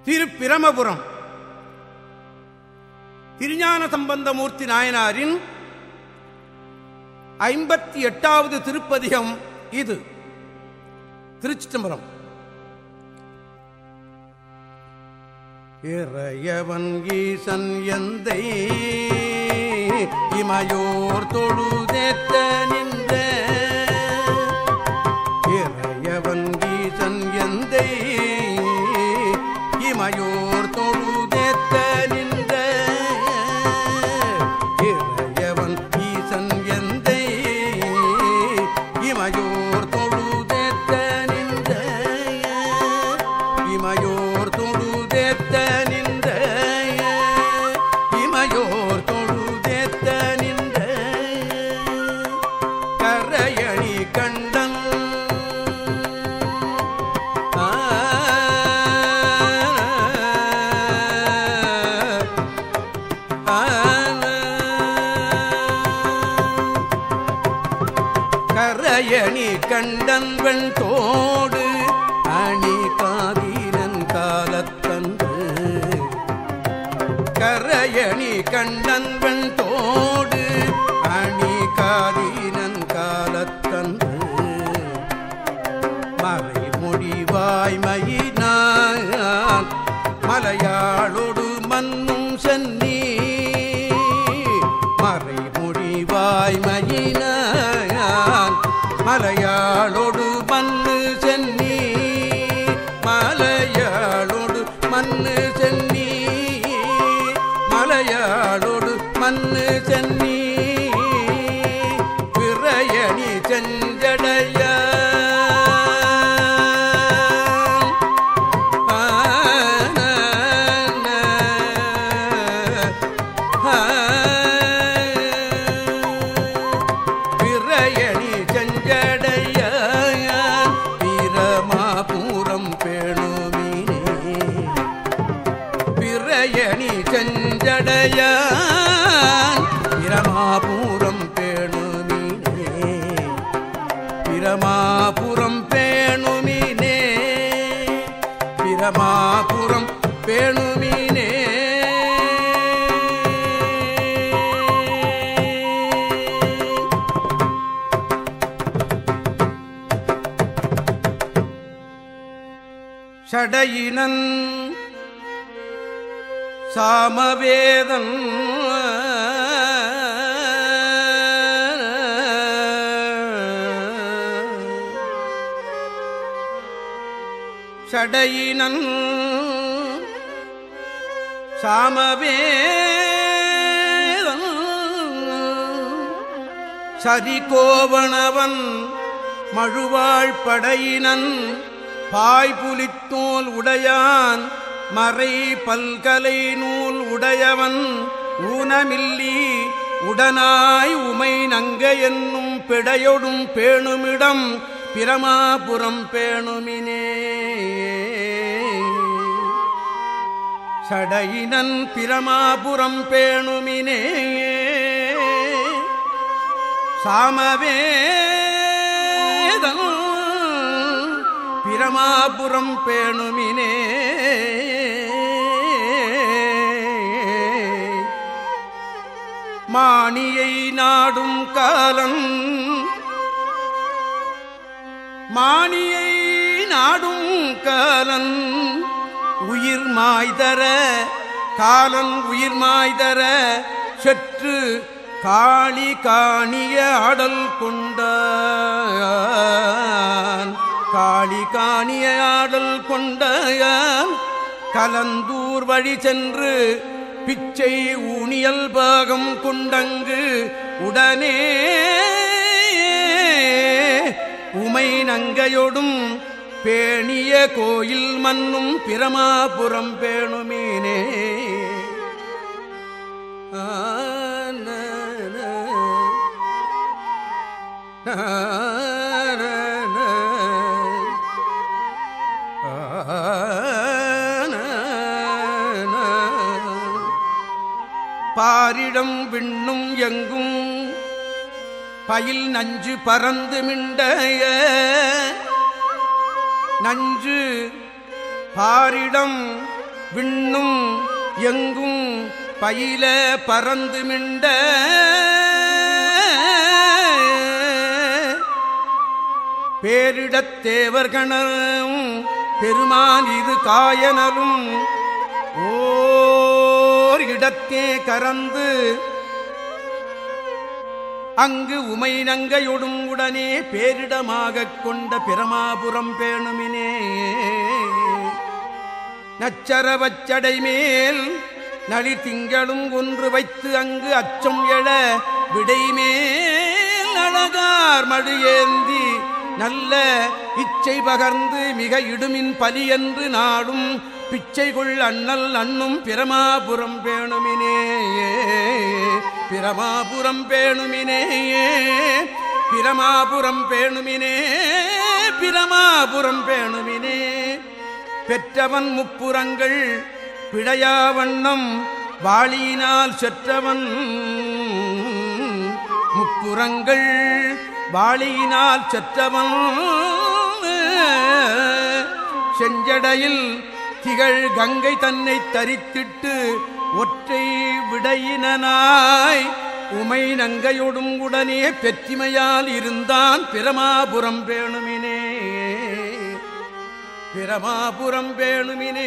திருப்பிரமபுரம் திருஞான சம்பந்தமூர்த்தி நாயனாரின் ஐம்பத்தி எட்டாவது திருப்பதிகம் இது திருச்சிட்டம்பரம் இறையவன் ஈசன் எந்தை இமையோர் தொழுதேத்த நின்ற இறையவன் ஈசன் எந்தை இமையோர் தொழுதேத்த நின்ற இறையவன் ஈசன் எந்தை இமையோர் தொழுதேத்த நின்ற இமையோர் தொழுதேத்த நின்ற இமையோர் தொழுதேத்த நின்ற கரையணி கண்டன் ஆ, ஆ, கரையணி கண்டன் வெண் தோடு அணி காதீரன் காலத்தன்று கரையணி கண்டன் வெண் தோடு அணி காதீரன் காலத்தன்று மறைமொழி வாய்மையினான் மலையாளொடு மன்னும் சென்னி மறைமொழி வாய்மையினான் மலையாளொடு மண்ணு சென்னி மலையாளொடு மண்ணு சென்னி மலையாளொடு மண்ணு சென்னி விரையணி செஞ்சடைய விரையணி செஞ்சடைய வீரமாபூரம் பேணுமீனே பிரயணி செஞ்சடைய பிரமாபுரம் பேணுமினே பிரமாபுரம் பேணுமினே பிரமாபுரம் பேணுமினே சடையினன் சாமவேதன் சடையினன் சாமவேதன் சரிகோவணவன் மழுவாழ் படையினன் பாய்புலித்தோல் உடையான் மறை பல்கலை நூல் உடையவன் ஊனமில்லி உடனாய் உமை நங்க என்னும் பிடையொடும் பேணுமிடம் பிரமாபுரம் பேணுமினே சடையினன் பிரமாபுரம் பேணுமினே சாமவேதன் பிரமாபுரம் பேணுமினே மாணியை நாடும் காலன் மாணியை நாடும் காலன் உயிர் மாய்தர காலன் உயிர் மாய்தர செற்று காளி காணிய ஆடல் கொண்டான் காளி காணிய ஆடல் கொண்டான் கலந்தூர் வழி சென்று பிச்சை ஊனியல் பாகம் கொண்டங்கு உடனே உமை நங்கையொடும் பேணிய கோயில் மன்னும் பிரமாபுரம் பேணுமீனே ஆ, ந, ந. ஆ, ந, ந. ஆ, ந, ந. பாரிடம் விண்ணும் எங்கும் பயில் நஞ்சு பறந்து மிண்டைய நஞ்சு பாரிடம் விண்ணும் எங்கும் பயில பறந்து மிண்ட பேரிடத் தேவர்களும் பெருமான் இது காயனலும் ஓர் இடத்தே கறந்து அங்கு உமை நங்கையொடும் உடனே பேரிடமாகக் கொண்ட பிரமாபுரம் பேணுமினே நச்சரவச்சடை மேல் நளி திங்களும் ஒன்று வைத்து அங்கு அச்சம் எழ விடைமேல் அழகார் மடு ஏந்தி நல்ல இச்சை பகர்ந்து மிக இடுமின் பலி என்று நாடும் பிச்சைகுள் அண்ணல் அண்ணும் பிரமாபுரம் பேணுமினே பிரமாபுரம் பேணுமினே பிரமாபுரம் பேணுமினே பிரமாபுரம் பேணுமினே பெற்றவன் முப்புறங்கள் பிழையா வண்ணம் வாளியினால் செற்றவன் முப்புறங்கள் வாளியினால் செற்றவன் செஞ்சடையில் திகழ் கங்கை தன்னை தரித்திட்டு ஒற்றை விடையினாய் உமை நங்கையொடும் உடனே பெற்றிமையால் இருந்தான் பிரமாபுரம் பேணுமினே பிரமாபுரம் பேணுமினே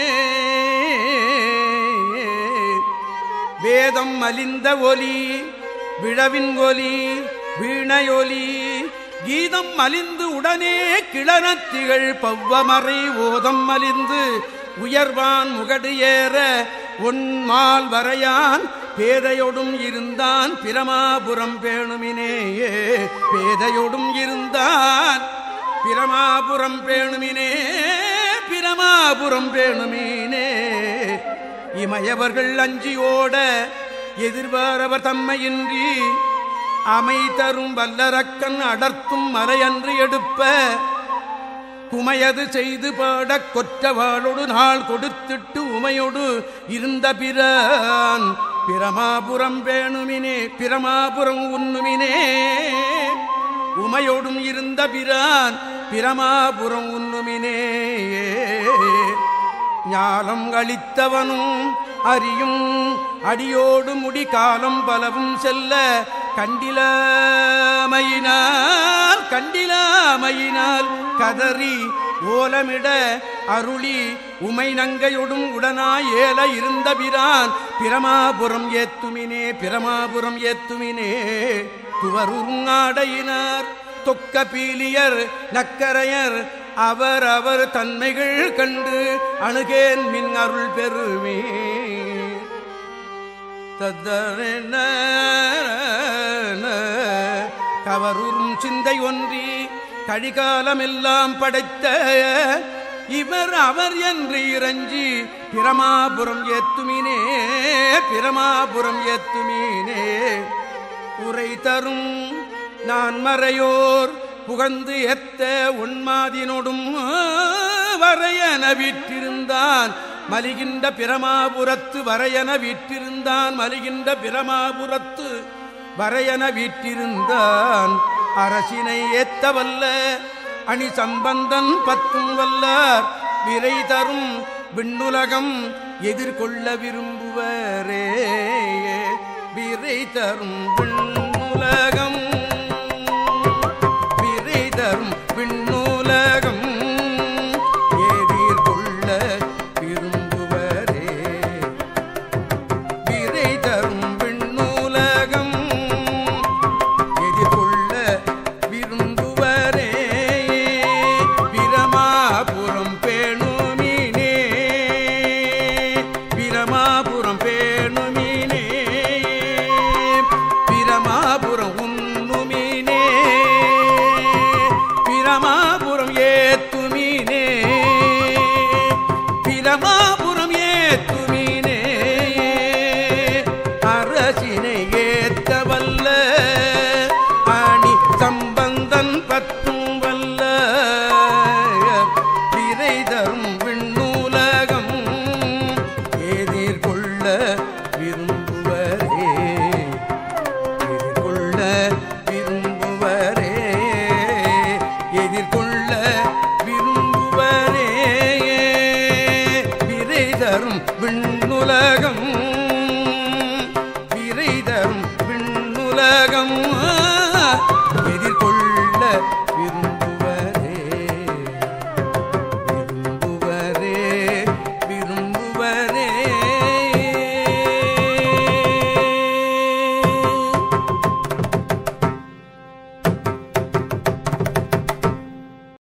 வேதம் மலிந்த ஒலி விழவின் ஒலி வீணையொலி கீதம் மலிந்து உடனே கிளனத்திகள் பவ்வமறை ஓதம் மலிந்து உயர்வான் முகடு ஏற உன்மால் வரையான் பேதையொடும் இருந்தான் பிரமாபுரம் பேணுமினேயே பேதையொடும் இருந்தான் பிரமாபுரம் பேணுமினே பிரமாபுரம் பேணுமீனே இமயவர்கள் அஞ்சியோட எதிர்பாரவர் தம்மையின்றி அமை தரும் வல்லரக்கன் அடர்த்தும் மலையன்று எடுப்ப குமையது செய்து பாடக் கொற்றவாளொடு நாள் கொடுத்திட்டு உமையொடு இருந்த பிரான் பிரமாபுரம் வேணுமினே பிரமாபுரம் உண்ணுமினே உமையோடும் இருந்த பிரான் பிரமாபுரம் உண்ணுமினே ஞாலம் அளித்தவனும் அறியும் அடியோடு முடி காலம் பலவும் செல்ல கண்டிலாமையினால் கண்டிலாமையினால் கதறி ஓலமிட அருளி உமை நங்கையொடும் உடனாய் ஏல இருந்த பிரான் பிரமாபுரம் ஏத்துமினே பிரமாபுரம் ஏத்துமினே துவருங்காடையினார் தொக்க பீலியர் நக்கரையர் அவர் அவர் தன்மைகள் கண்டு அணுகேன் மின் அருள் பெருமே தத்தரென கவருறும் சிந்தை ஒன்றி கழிகாலமெல்லாம் படைத்த இவர் அவர் என்று இறஞ்சி பிரமாபுரம் ஏத்துமினே பிரமாபுரம் ஏத்துமீனே உரை தரும் நான் மறையோர் புகழ்ந்து எத்த உன்மாதினோடும் வரையன வீற்றிருந்தான் மலிகின்ற பிரமாபுரத்து வரையன வீற்றிருந்தான் மலிகின்ற பிரமாபுரத்து வரையன வீற்றிருந்தான் அரசினை ஏத்த வல்ல அணி சம்பந்தன் பத்தும் வல்லார் விரை தரும் விண்ணுலகம் எதிர்கொள்ள விரும்புவரே விரை தரும் விண்ணுலகம் விரை தரும் விண்ணுலகம் எதிர்கொள்ள விரும்புவரே விரை தரும் விண்ணுலகம் எதிர்கொள்ள விரும்புவரே பிரமாபுரம் பேணுமினே பிரமாபுரம் பேணுமினே விண்ணுலகம் விரை தரும் விண்ணுலகம் எதிர்